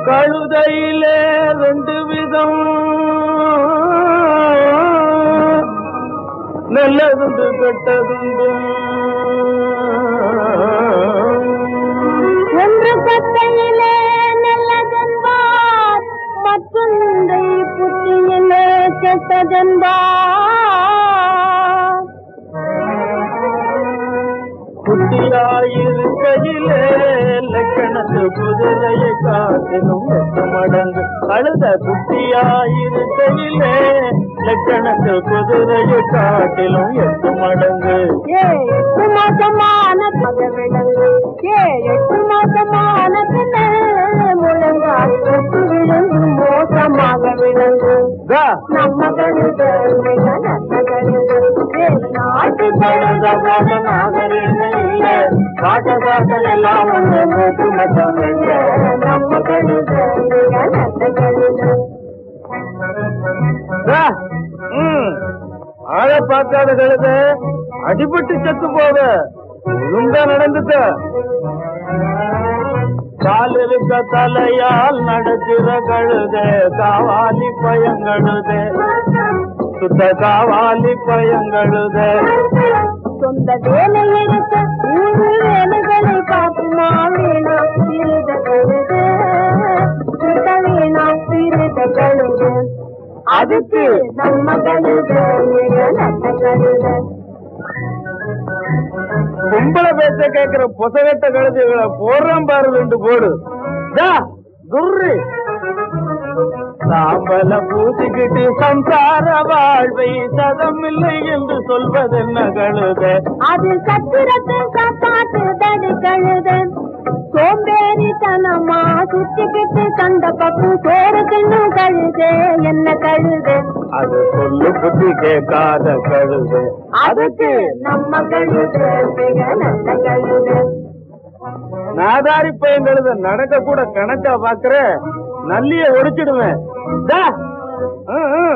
கழுதையிலே ரெண்டு விதம் நல்லதுண்டு கெட்டதுண்டு ஒன்று கத்தையிலே நல்லதென்பார் மற்றொன்றை புத்தியிலே கெட்டதென்பார் குட்டியாயிருக்கையிலே லக்கணத்து குதிரையை காட்டிலும் எட்டு மடங்கு அழுத குட்டியாயிருக்கையிலே லக்கணத்து குதிரையை காட்டிலும் எட்டு மடங்கு ஏ எட்டு மாசமான பக விலங்கு ஏ எட்டு மாசமான பின்னே முழங்கால் தொட்டு விழுந்து மோசமாக விலங்கு தா, நம்ம கழுத மிக நல்ல கழுது ஏ நாட்டு கழுத போல நாகரீகம் இல்ல காட்ட காட்ட எல்லாம் ஒண்ணு மூக்கு மட்டும் இல்ல நம்ம கழுத மிக நல்ல கழுது தா, ம், ஆளை பார்க்காத கழுத அடிபட்டு செத்து போக ஒழுங்கா நடந்துக்க கால் இருக்க தலையால் நடக்கிற கழுத காவாலி பயங்கழுத சுத்த காவாலி பயங்கழுத சொந்த வேலை எடுக்க ஊரு வேலைகளை பார்க்குமா வீணா திருத கழுது சுத்த வீணா திருத கழுது அதுக்கு நம்ம கழுது மிக நல்ல கழுது பொம்பளை பேச்ச கேக்குற பொசகட்ட கழுதுகளை போடுறான் பாரு ரெண்டு போடு தா, துர்ரு சாம்பல பூசிக்கிட்டு சம்சார வாழ்வை சதமில்லை என்று சொல்வதென்ன கழுத அது சத்திரத்தை காப்பாத்து தடி கழுது சோம்பேறித்தனமா சுத்திக்கிட்டு கண்ட பக்கம் சோறு தின்னு கழுது என்ன கழுது அது சொல்லு புத்தி கேட்காத கழுத அதுக்கு நம்ம கழுது மிக நல்ல கழுது நாதாரி பையன் கழுத நடக்க கூட கணக்கா பாக்குற நல்லிய ஒடிச்சிடுவேன் தா, ம், ம்.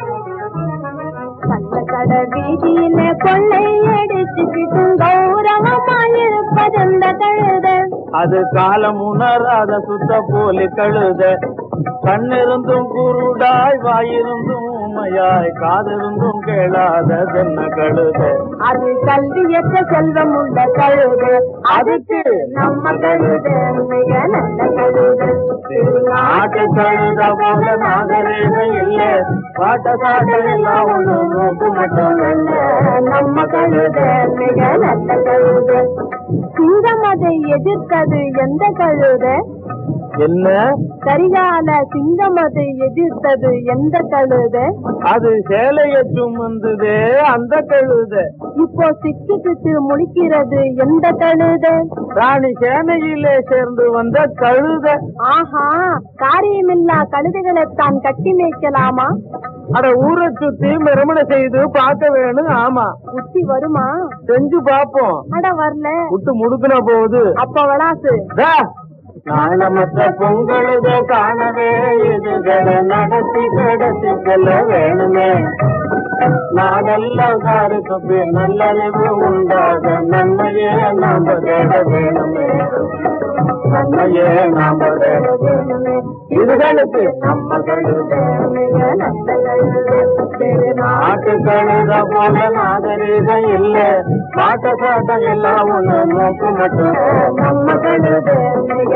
கள்ளக்கட வீதியில கொள்ளை அடிச்சுக்கிட்டு கௌரவமாயிருப்பதெந்த கழுது அது காலம் உணராத சுத்த போலி கழுத கண்ணிருந்தும் குருடாய் வாயிருந்தும் ஊமையாய் காதிருந்தும் கேளாத தென்ன கழுத அது கல்வியற்ற செல்வம் உள்ள கழுது அதுக்கு நம்ம கழுது மிக நல்ல கழுது நாட்டு கழுத போல நாகரீகம் இல்ல பாட்ட சாட்ட எல்லாம் ஒண்ணு மூக்கு மட்டும் இல்ல நம்ம கழுது மிக நல்ல கழுது சிங்கம் அதை எதிர்த்தது எந்த கழுது என்ன கரிகால சிங்கம் அதை எதிர்த்தது எந்த கழுது அது சேலைய சுமந்துதே அந்த கழுத இப்போ சிக்கிக்கிட்டு முழிக்கிறது எந்த கழுது ராணி சேனையிலே சேர்ந்து வந்த கழுத ஆஹா காரியமில்லா கழுதைகளை தான் கட்டி மேய்க்கலாமா அட ஊரை சுத்தி மெரமண செய்து பார்க்க வேணும் ஆமா புத்தி வருமா செஞ்சு பாப்போம் அட வரல விட்டு முடுக்குனா போகுது அப்ப வளாசு டா, நாணமற்ற பொங்கலுத காணவே இதுகளை நடத்தி கடத்தி செல்ல வேணுமே நாடெல்லாம் காருக்கு நல்லறிவு உண்டாக நன்மையே நாம தேட வேணுமே நன்மையே நாம தேட வேணுமே இதுகளுக்கு நம்ம கழுத நாட்டு கழுத போல நாகரீகம் இல்ல பாட்ட சாட்டம் எல்லாம் ஒண்ணு நோக்கு மட்டும் நம்ம கழுது மிக